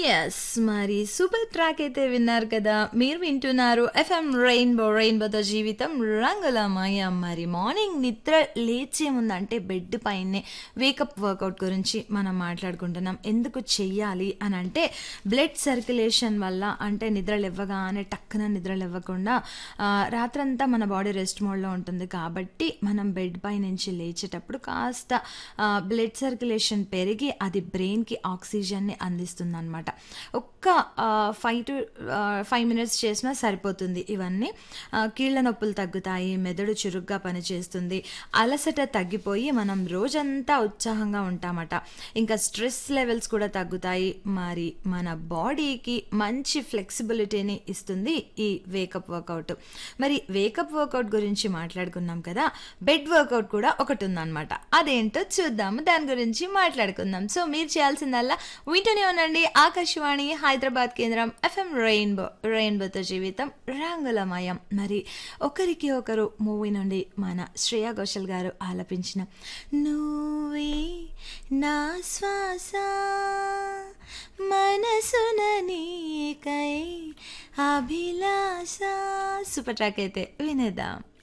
yes మరి super track అయితే విన్నారు కదా మీరు వింటున్నారు ఎఫ్ఎం రెయిన్బో రెయిన్బోతో జీవితం రంగులమయ మరి మార్నింగ్ నిద్ర లేచే ముందు అంటే బెడ్ పైనే వేకప్ వర్కౌట్ గురించి మనం మాట్లాడుకుంటున్నాం ఎందుకు చెయ్యాలి అని అంటే బ్లడ్ సర్క్యులేషన్ వల్ల అంటే నిద్ర లేవగానే టక్కున నిద్ర లేవకుండా ఆ, రాత్రంతా మన బాడీ రెస్ట్ మోడ్లో ఉంటుంది కాబట్టి మనం బెడ్ పై నుంచి లేచేటప్పుడు కాస్త బ్లడ్ సర్క్యులేషన్ పెరిగి అది బ్రెయిన్కి ఆక్సిజన్ని అందిస్తుంది అనమాట ఒక్క ఫైవ్ టు ఫైవ్ మినిట్స్ చేసినా సరిపోతుంది ఇవన్నీ ఆ, కీళ్ళ నొప్పులు తగ్గుతాయి మెదడు చురుగ్గా పనిచేస్తుంది అలసట తగ్గిపోయి మనం రోజంతా ఉత్సాహంగా ఉంటామట ఇంకా స్ట్రెస్ లెవెల్స్ కూడా తగ్గుతాయి మరి మన బాడీకి మంచి ఫ్లెక్సిబిలిటీని ఇస్తుంది ఈ వేకప్ వర్కౌట్ మరి వేకప్ వర్కౌట్ గురించి మాట్లాడుకున్నాం కదా బెడ్ వర్కౌట్ కూడా ఒకటి ఉందన్నమాట అదేంటో చూద్దాము దాని గురించి మాట్లాడుకుందాం సో మీరు చేయాల్సిందల్లా వింటూనే ఉండండి ఆకాశవాణి హైదరాబాద్ కేంద్రం ఎఫ్ఎం రెయిన్బో రెయిన్బోతో జీవితం రంగులమయం మరి ఒకరికి ఒకరు మూవీ నుండి మన శ్రేయా ఘోషల్ గారు ఆలపించిన నువ్వే నా శ్వాస మనసున నీకై అభిలాష సూపర్ ట్రాక్ అయితే వినేద్దాం